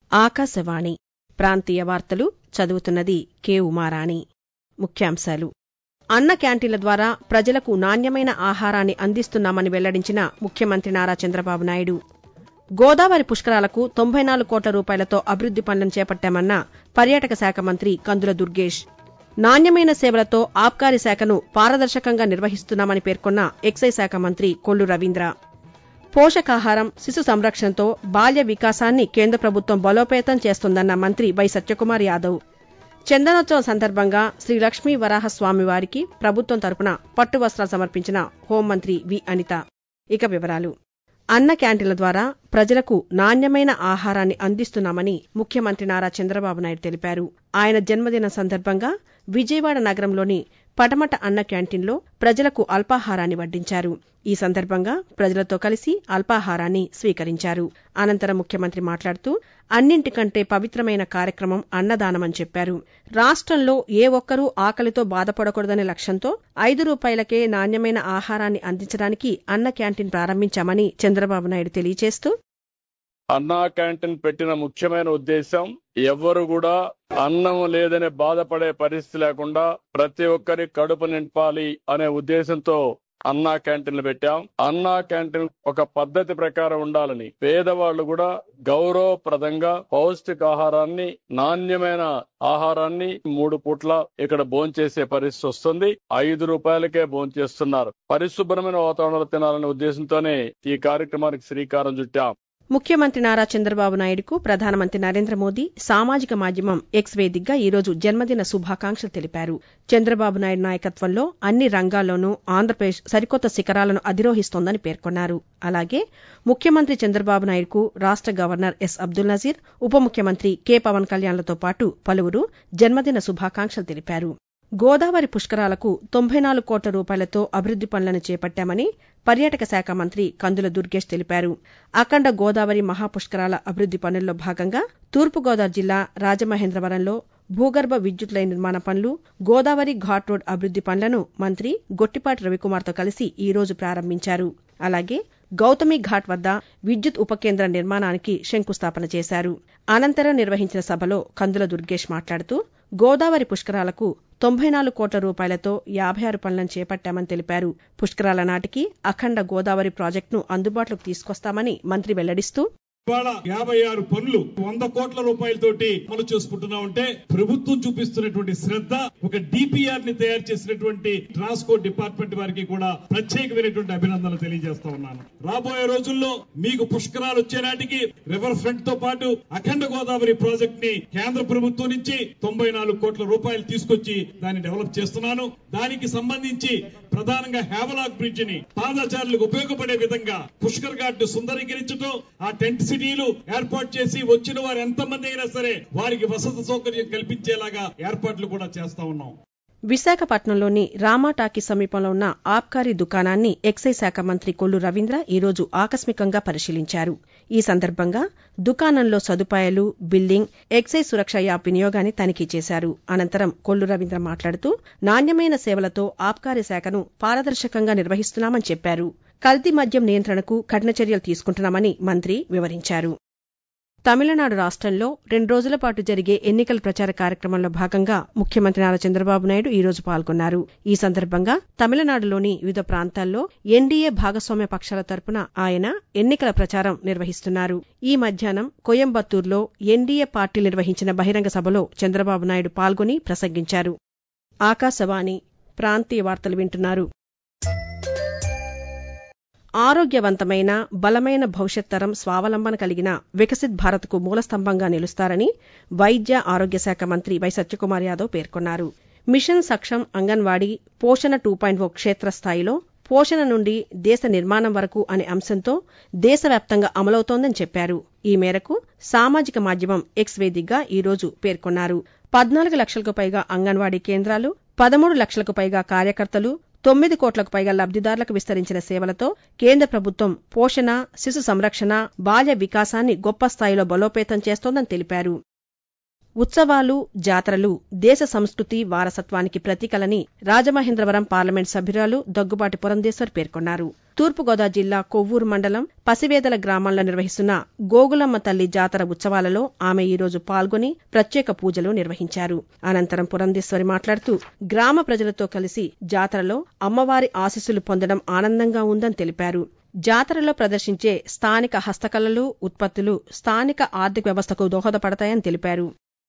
ఆకాశవాణి ప్రాంతీయ వార్తలు చదువుతున్నది కె ఉమారాణి ముఖ్యాంశాలు అన్న క్యాంటీన్ల ద్వారా ప్రజలకు నాణ్యమైన ఆహారాన్ని అందిస్తున్నామని వెల్లడించిన ముఖ్యమంత్రి నారా చంద్రబాబు నాయుడు గోదావరి పుష్కరాలకు తొంభై నాలుగు కోట్ల రూపాయలతో అభివృద్ది పనులను చేపట్టామన్న పర్యాటక శాఖ మంత్రి కందుల దుర్గేష్ నాణ్యమైన సేవలతో ఆబ్కారీ శాఖను పారదర్శకంగా నిర్వహిస్తున్నామని పేర్కొన్న ఎక్సైజ్ శాఖ మంత్రి కొల్లు రవీంద్ర పోషకాహారం శిశు సంరక్షణతో బాల్య వికాసాన్ని కేంద్ర ప్రభుత్వం బలోపేతం చేస్తోందన్న మంత్రి వై సత్యకుమార్ యాదవ్ చందనోత్సవం సందర్భంగా శ్రీ లక్ష్మీ వరాహస్వామి వారికి ప్రభుత్వం తరపున పట్టు వస్త్రాలు సమర్పించిన హోంమంత్రి వి అనిత ఇక వివరాలు అన్న క్యాంటీన్ల ద్వారా ప్రజలకు నాణ్యమైన ఆహారాన్ని అందిస్తున్నామని ముఖ్యమంత్రి నారా చంద్రబాబు నాయుడు తెలిపారు ఆయన జన్మదిన సందర్భంగా విజయవాడ నగరంలోని పటమట అన్న క్యాంటీన్లో ప్రజలకు అల్పాహారాన్ని వడ్డించారు ఈ సందర్భంగా ప్రజలతో కలిసి అల్పాహారాన్ని స్వీకరించారు అనంతరం ముఖ్యమంత్రి మాట్లాడుతూ అన్నింటికంటే పవిత్రమైన కార్యక్రమం అన్నదానమని చెప్పారు రాష్ట్రంలో ఏ ఒక్కరూ ఆకలితో బాధపడకూడదనే లక్ష్యంతో ఐదు రూపాయలకే నాణ్యమైన ఆహారాన్ని అందించడానికి అన్న క్యాంటీన్ ప్రారంభించామని చంద్రబాబు నాయుడు తెలియజేస్తూ అన్నా క్యాంటీన్ పెట్టిన ముఖ్యమైన ఉద్దేశం ఎవ్వరు కూడా అన్నం లేదని బాధపడే పరిస్థితి లేకుండా ప్రతి ఒక్కరి కడుపు నింపాలి అనే ఉద్దేశంతో అన్నా క్యాంటీన్లు పెట్టాం అన్నా క్యాంటీన్ ఒక పద్ధతి ప్రకారం ఉండాలని పేదవాళ్లు కూడా గౌరవప్రదంగా పౌష్టికాహారాన్ని నాణ్యమైన ఆహారాన్ని మూడు పూట్ల ఇక్కడ భోంచేసే పరిస్థితి వస్తుంది ఐదు రూపాయలకే భోంచేస్తున్నారు పరిశుభ్రమైన వాతావరణంలో తినాలనే ఉద్దేశంతోనే ఈ కార్యక్రమానికి శ్రీకారం చుట్టాం ముఖ్యమంత్రి నారా చంద్రబాబు నాయుడుకు ప్రధానమంత్రి నరేంద్ర మోదీ సామాజిక మాధ్యమం ఎక్స్ వేదికగా ఈరోజు జన్మదిన శుభాకాంక్షలు తెలిపారు చంద్రబాబు నాయుడు నాయకత్వంలో అన్ని రంగాల్లోనూ ఆంధ్రప్రదేశ్ సరికొత్త శిఖరాలను అధిరోహిస్తోందని పేర్కొన్నారు అలాగే ముఖ్యమంత్రి చంద్రబాబు నాయుడుకు రాష్ట గవర్నర్ ఎస్ అబ్దుల్ నజీర్ ఉప ముఖ్యమంత్రి కె పవన్ కళ్యాణ్లతో పాటు పలువురు జన్మదిన శుభాకాంక్షలు తెలిపారు గోదావరి పుష్కరాలకు తొంభై నాలుగు కోట్ల రూపాయలతో అభివృద్ది పనులను చేపట్టామని పర్యాటక శాఖ మంత్రి కందుల దుర్గేష్ తెలిపారు అఖండ గోదావరి మహాపుష్కరాల అభివృద్ది పనుల్లో భాగంగా తూర్పుగోదావరి జిల్లా రాజమహేంద్రవరంలో భూగర్భ విద్యుత్ లైన్ నిర్మాణ పనులు గోదావరి ఘాట్ రోడ్ అభివృద్ది పనులను మంత్రి గొట్టిపాటి రవికుమార్తో కలిసి ఈ రోజు ప్రారంభించారు అలాగే గౌతమి ఘాట్ వద్ద విద్యుత్ ఉపకేంద్ర నిర్మాణానికి శంకుస్థాపన చేశారు అనంతరం నిర్వహించిన సభలో కందుల దుర్గేష్ మాట్లాడుతూ గోదావరి పుష్కరాలకు తొంభై నాలుగు కోట్ల రూపాయలతో యాభై ఆరు పనులను చేపట్టామని తెలిపారు పుష్కరాల నాటికి అఖండ గోదావరి ప్రాజెక్టును అందుబాటులోకి తీసుకొస్తామని మంత్రి వెల్లడిస్తూ ఇవాళ యాభై ఆరు పనులు వంద కోట్ల రూపాయలతోటి అమలు చేసుకుంటున్నా ఉంటే ప్రభుత్వం చూపిస్తున్నటువంటి శ్రద్ధ ఒక డిపిఆర్ ని తయారు చేసినటువంటి ట్రాన్స్పోర్ట్ డిపార్ట్మెంట్ వారికి కూడా ప్రత్యేకమైనటువంటి అభినందనలు తెలియజేస్తా ఉన్నాను రాబోయే రోజుల్లో మీకు పుష్కరాలు వచ్చే నాటికి రివర్ ఫ్రంట్ తో పాటు అఖండ గోదావరి ప్రాజెక్ట్ ని కేంద్ర ప్రభుత్వం నుంచి తొంభై నాలుగు కోట్ల రూపాయలు తీసుకొచ్చి దాన్ని డెవలప్ చేస్తున్నాను దానికి సంబంధించి ప్రధానంగా హేవలాక్ బ్రిడ్జ్ ని పాదచారులకు ఉపయోగపడే విధంగా పుష్కర్ ఘాట్ సుందరీకరించడం ఆ టెంట్ సిటీలు ఏర్పాటు చేసి వచ్చిన వారు ఎంతమంది అయినా సరే వారికి వసతి సౌకర్యం కల్పించేలాగా ఏర్పాట్లు కూడా చేస్తా ఉన్నాం విశాఖపట్నంలోని రామా టాకీ సమీపంలో ఉన్న ఆబ్కారీ దుకాణాన్ని ఎక్సైజ్ శాఖ మంత్రి కొల్లు రవీంద్ర ఈరోజు ఆకస్మికంగా పరిశీలించారు ఈ సందర్భంగా దుకాణంలో సదుపాయాలు బిల్డింగ్ ఎక్సైజ్ సురక్ష యాప్ వినియోగాన్ని తనిఖీ చేశారు అనంతరం కొల్లు రవీంద్ర మాట్లాడుతూ నాణ్యమైన సేవలతో ఆబ్కారీ శాఖను పారదర్శకంగా నిర్వహిస్తున్నామని చెప్పారు కల్తీ మద్యం నియంత్రణకు కఠిన చర్యలు తీసుకుంటున్నామని మంత్రి వివరించారు తమిళనాడు రాష్ట్రంలో రెండు రోజుల పాటు జరిగే ఎన్నికల ప్రచార కార్యక్రమంలో భాగంగా ముఖ్యమంత్రి నారా చంద్రబాబు నాయుడు ఈ రోజు పాల్గొన్నారు ఈ సందర్భంగా తమిళనాడులోని వివిధ ప్రాంతాల్లో ఎన్డీఏ భాగస్వామ్య పక్షాల తరపున ఆయన ఎన్నికల ప్రచారం నిర్వహిస్తున్నారు ఈ మధ్యాహ్నం కోయంబత్తూరులో ఎన్డీఏ పార్టీ నిర్వహించిన బహిరంగ సభలో చంద్రబాబు నాయుడు పాల్గొని ప్రసంగించారు ఆకాశవాణి ప్రాంతీయ వార్తలు వింటున్నారు ఆరోగ్యవంతమైన బలమైన భవిష్యత్ తరం స్వావలంబన కలిగిన వికసిత్ భారత్కు మూలస్తంభంగా నిలుస్తారని వైద్య ఆరోగ్య శాఖ మంత్రి వై సత్యకుమార్ యాదవ్ పేర్కొన్నారు మిషన్ సక్షం అంగన్వాడీ పోషణ టూ పాయింట్ ఓ క్షేత్రస్థాయిలో పోషణ నుండి దేశ నిర్మాణం వరకు అనే అంశంతో దేశవ్యాప్తంగా అమలవుతోందని చెప్పారు ఈ మేరకు సామాజిక మాధ్యమం ఎక్స్ వేదికగా ఈ రోజు పేర్కొన్నారు పద్నాలుగు లక్షలకు పైగా అంగన్వాడీ కేంద్రాలు పదమూడు లక్షలకు పైగా కార్యకర్తలు తొమ్మిది కోట్లకు పైగా లబ్దిదారులకు విస్తరించిన సేవలతో కేంద్ర ప్రభుత్వం పోషణ శిశు సంరక్షణ బాల్య వికాసాన్ని గొప్ప స్థాయిలో బలోపేతం చేస్తోందని తెలిపారు ఉత్సవాలు జాతరలు దేశ సంస్కృతి వారసత్వానికి ప్రతీకలని రాజమహేంద్రవరం పార్లమెంట్ సభ్యురాలు దగ్గుబాటి పురంధేశ్వర్ పేర్కొన్నారు తూర్పుగోదావరి జిల్లా కొవ్వూరు మండలం పసివేదల గ్రామంలో నిర్వహిస్తున్న గోగులమ్మ తల్లి జాతర ఉత్సవాలలో ఆమె ఈరోజు పాల్గొని ప్రత్యేక పూజలు నిర్వహించారు అనంతరం పురంధేశ్వరి మాట్లాడుతూ గ్రామ ప్రజలతో కలిసి జాతరలో అమ్మవారి ఆశీస్సులు పొందడం ఆనందంగా ఉందని తెలిపారు జాతరలో ప్రదర్శించే స్థానిక హస్తకళలు ఉత్పత్తులు స్థానిక ఆర్థిక వ్యవస్థకు దోహదపడతాయని తెలిపారు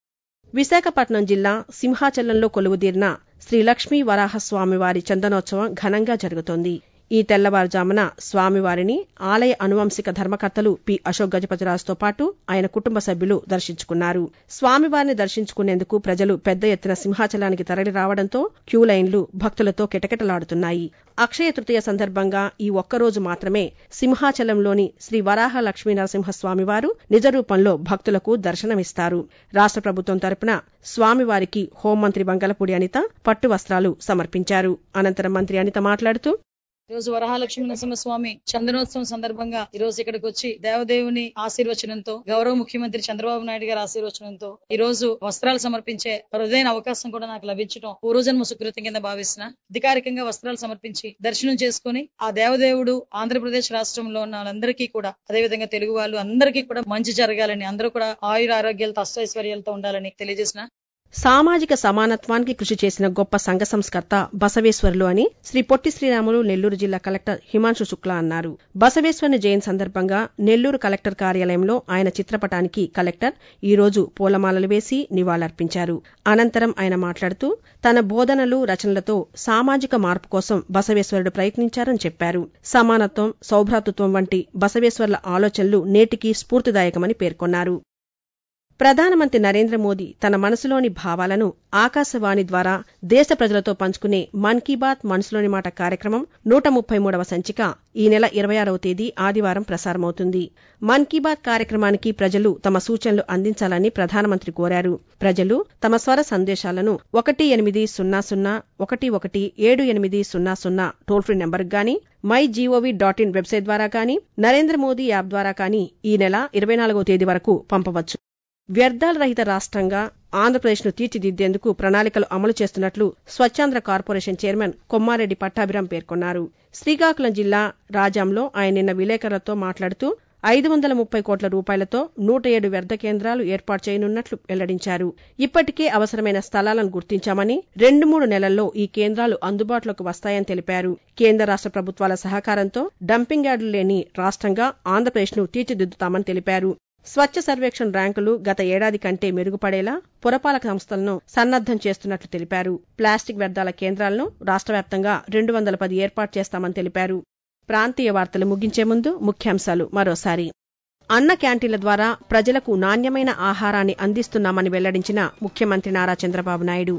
విశాఖపట్నం జిల్లా సింహాచలంలో కొలువుదీరిన శ్రీ లక్ష్మీ వరాహస్వామివారి చందనోత్సవం ఘనంగా జరుగుతోంది ఈ తెల్లవారుజామున స్వామివారిని ఆలయ అనువంశిక ధర్మకర్తలు పి అశోక్ గజపతిరాజుతో పాటు ఆయన కుటుంబ సభ్యులు దర్శించుకున్నారు స్వామివారిని దర్శించుకునేందుకు ప్రజలు పెద్ద ఎత్తున సింహాచలానికి తరలి రావడంతో క్యూలైన్లు భక్తులతో కిటకిటలాడుతున్నాయి అక్షయ తృతీయ సందర్భంగా ఈ ఒక్కరోజు మాత్రమే సింహాచలంలోని శ్రీ వరాహ లక్ష్మీ నరసింహస్వామివారు నిజరూపంలో భక్తులకు దర్శనమిస్తారు రాష్ట్ర ప్రభుత్వం తరపున స్వామివారికి హోంమంత్రి బంగలపూడి అనిత పట్టు వస్త్రాలు సమర్పించారు అనంతరం మంత్రి అనిత మాట్లాడుతూ ఈ రోజు వరహాలక్ష్మి నరసింహస్వామి చందనోత్సవం సందర్భంగా ఈ రోజు ఇక్కడికి వచ్చి దేవదేవుని ఆశీర్వచనంతో గౌరవ ముఖ్యమంత్రి చంద్రబాబు నాయుడు గారి ఆశీర్వచనంతో ఈ రోజు వస్త్రాలు సమర్పించే అరుదైన అవకాశం కూడా నాకు లభించడం పూర్వజన్మ సుకృతం కింద భావిస్తున్నా అధికారికంగా వస్త్రాలు సమర్పించి దర్శనం చేసుకుని ఆ దేవదేవుడు ఆంధ్రప్రదేశ్ రాష్ట్రంలో ఉన్న వాళ్ళందరికీ కూడా అదేవిధంగా తెలుగు వాళ్ళు అందరికీ కూడా మంచి జరగాలని అందరూ కూడా ఆయుర ఆరోగ్యాలతో అష్టైశ్వర్యాలతో ఉండాలని తెలియజేసిన సామాజిక సమానత్వానికి కృషి చేసిన గొప్ప సంఘ సంస్కర్త బసవేశ్వరులు అని శ్రీ పొట్టి శ్రీరాములు నెల్లూరు జిల్లా కలెక్టర్ హిమాంశు శుక్లా అన్నారు బసవేశ్వరుని జయంతి సందర్భంగా నెల్లూరు కలెక్టర్ కార్యాలయంలో ఆయన చిత్రపటానికి కలెక్టర్ ఈ రోజు పూలమాలలు వేసి నివాళులర్పించారు అనంతరం ఆయన మాట్లాడుతూ తన బోధనలు రచనలతో సామాజిక మార్పు కోసం బసవేశ్వరుడు ప్రయత్నించారని చెప్పారు సమానత్వం సౌభ్రాతృత్వం వంటి బసవేశ్వర్ల ఆలోచనలు నేటికి స్ఫూర్తిదాయకమని పేర్కొన్నారు ప్రధానమంత్రి నరేంద్ర మోదీ తన మనసులోని భావాలను ఆకాశవాణి ద్వారా దేశ ప్రజలతో పంచుకునే మన్ కీ బాత్ మనసులోని మాట కార్యక్రమం నూట ముప్పై మూడవ సంచిక ఈ నెల ఇరవై ఆరవ తేదీ ఆదివారం ప్రసారమవుతుంది మన్ కీ బాత్ కార్యక్రమానికి ప్రజలు తమ సూచనలు అందించాలని ప్రధానమంత్రి కోరారు ప్రజలు తమ స్వర సందేశాలను ఒకటి ఎనిమిది సున్నా సున్నా ఒకటి ఒకటి ఏడు ఎనిమిది సున్నా సున్నా టోల్ ఫ్రీ నెంబర్ గాని my G O V dot in website ద్వారా కానీ నరేంద్ర మోదీ యాప్ ద్వారా కానీ ఈ నెల ఇరవై నాలుగవ తేదీ వరకు పంపవచ్చు వ్యర్థాల రహిత రాష్ట్రంగా ఆంధ్రప్రదేశ్ను తీర్చిదిద్దేందుకు ప్రణాళికలు అమలు చేస్తున్నట్లు స్వచ్ఛాంధ్ర కార్పొరేషన్ చైర్మన్ కొమ్మారెడ్డి పట్టాభిరాం పేర్కొన్నారు శ్రీకాకుళం జిల్లా రాజాంలో ఆయన నిన్న విలేకరులతో మాట్లాడుతూ ఐదు వందల ముప్పై కోట్ల రూపాయలతో నూట ఏడు వ్యర్థ కేంద్రాలు ఏర్పాటు చేయనున్నట్లు వెల్లడించారు ఇప్పటికే అవసరమైన స్థలాలను గుర్తించామని రెండు మూడు నెలల్లో ఈ కేంద్రాలు అందుబాటులోకి వస్తాయని తెలిపారు కేంద్ర రాష్ట్ర ప్రభుత్వాల సహకారంతో డంపింగ్ యార్డులు లేని రాష్ట్రంగా ఆంధ్రప్రదేశ్ను తీర్చిదిద్దుతామని తెలిపారు స్వచ్ఛ సర్వేక్షణ్ ర్యాంకులు గత ఏడాది కంటే మెరుగుపడేలా పురపాలక సంస్థలను సన్నద్దం చేస్తున్నట్లు తెలిపారు ప్లాస్టిక్ వ్యర్థాల కేంద్రాలను రాష్ట్ర వ్యాప్తంగా రెండు వందల పది ఏర్పాటు చేస్తామని తెలిపారు ప్రాంతీయ వార్తలు ముగించే ముందు ముఖ్యాంశాలు మరోసారి అన్న క్యాంటీన్ల ద్వారా ప్రజలకు నాణ్యమైన ఆహారాన్ని అందిస్తున్నామని వెల్లడించిన ముఖ్యమంత్రి నారా చంద్రబాబు నాయుడు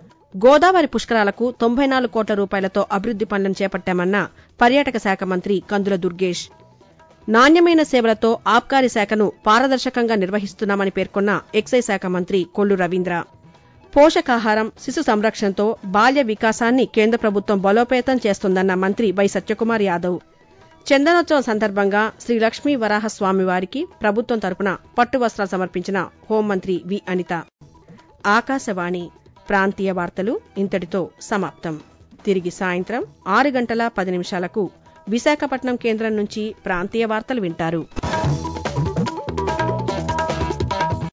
గోదావరి పుష్కరాలకు తొంభై నాలుగు కోట్ల రూపాయలతో అభివృద్ది పనులను చేపట్టామన్న పర్యాటక శాఖ మంత్రి కందుల దుర్గేష్ నాణ్యమైన సేవలతో ఆబ్కారీ శాఖను పారదర్శకంగా నిర్వహిస్తున్నామని పేర్కొన్న ఎక్సైజ్ శాఖ మంత్రి కొల్లు రవీంద్ర పోషకాహారం శిశు సంరక్షణతో బాల్య వికాసాన్ని కేంద్ర ప్రభుత్వం బలోపేతం చేస్తోందన్న మంత్రి వై సత్యకుమార్ యాదవ్ చందనోత్సవం సందర్భంగా శ్రీ లక్ష్మీ వరాహస్వామి వారికి ప్రభుత్వం తరపున పట్టు వస్త్రాలు సమర్పించిన హోంమంత్రి వి అనిత ఆకాశవాణి ప్రాంతీయ వార్తలు ఇంతటితో సమాప్తం తిరిగి సాయంత్రం ఆరు గంటల పది నిమిషాలకు విశాఖపట్నం కేంద్రం నుంచి ప్రాంతీయ వార్తలు వింటారు